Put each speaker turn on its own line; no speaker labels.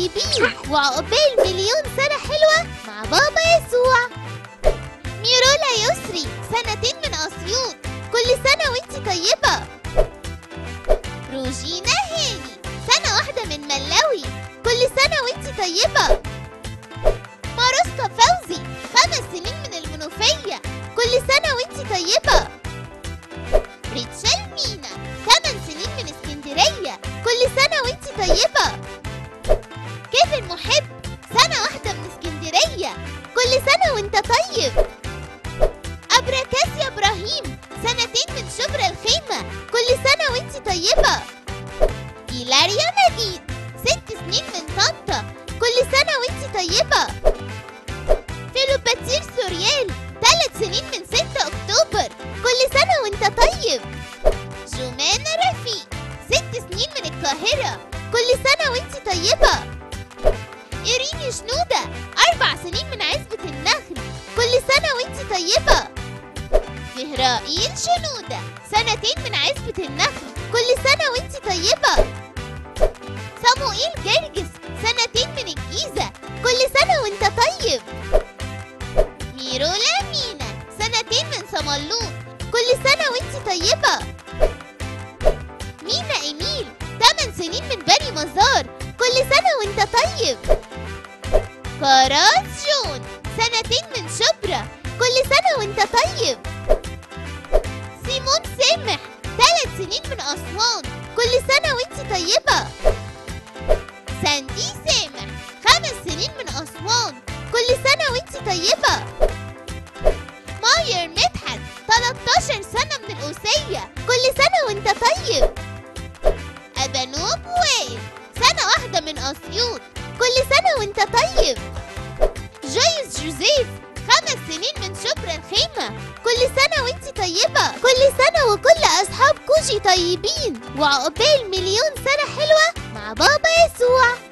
طيبين وعقبال مليون سنة حلوة مع بابا يسوع ميرولا يسري سنتين من أسيوط كل سنة وانتي طيبة روجينا هاني سنة واحدة من ملاوي كل سنة وانتي طيبة ماروسكا فوزي خمس سنين من المنوفية كل سنة وانتي طيبة ريتشل مينا ثمان سنين من اسكندرية كل سنة وانتي طيبة كيفن محب سنة واحدة من اسكندرية كل سنة وانت طيب أبركاسيا إبراهيم سنتين من شبرا الخيمة كل سنة وانتي طيبة إيلاريا مجيد ست سنين من طنطا كل سنة وانتي طيبة فيلوباتير سوريال ثلاث سنين من 6 أكتوبر كل سنة وانت طيب جمانة رفيق ست سنين من القاهرة كل سنة وانتي طيبة إيريني شنودة أربع سنين من عزبة النخل كل سنة وانتي طيبة مهرائيل شنودة سنتين من عزبة النخل كل سنة وانتي طيبة صموئيل جرجس سنتين من الجيزة كل سنة وانت طيب ميرولا مينا سنتين من صملوط كل سنة وانتي طيبة مينا إيميل 8 سنين من بني مزار كل سنة وانت طيب كراس جون سنتين من شبرا كل سنة وانت طيب سيمون سامح ثلاث سنين من أسوان كل سنة وانت طيبة ساندي سامح خمس سنين من أسوان كل سنة وانت طيبة ماير مدحت 13 سنة من القوسية كل سنة وانت طيب أبانوب وائل سنة واحدة من أسيوط كل سنة وانت طيب جويس جوزيف خمس سنين من شبرا الخيمة كل سنة وانت طيبة كل سنة وكل أصحاب كوجي طيبين وعقبال مليون سنة حلوة مع بابا يسوع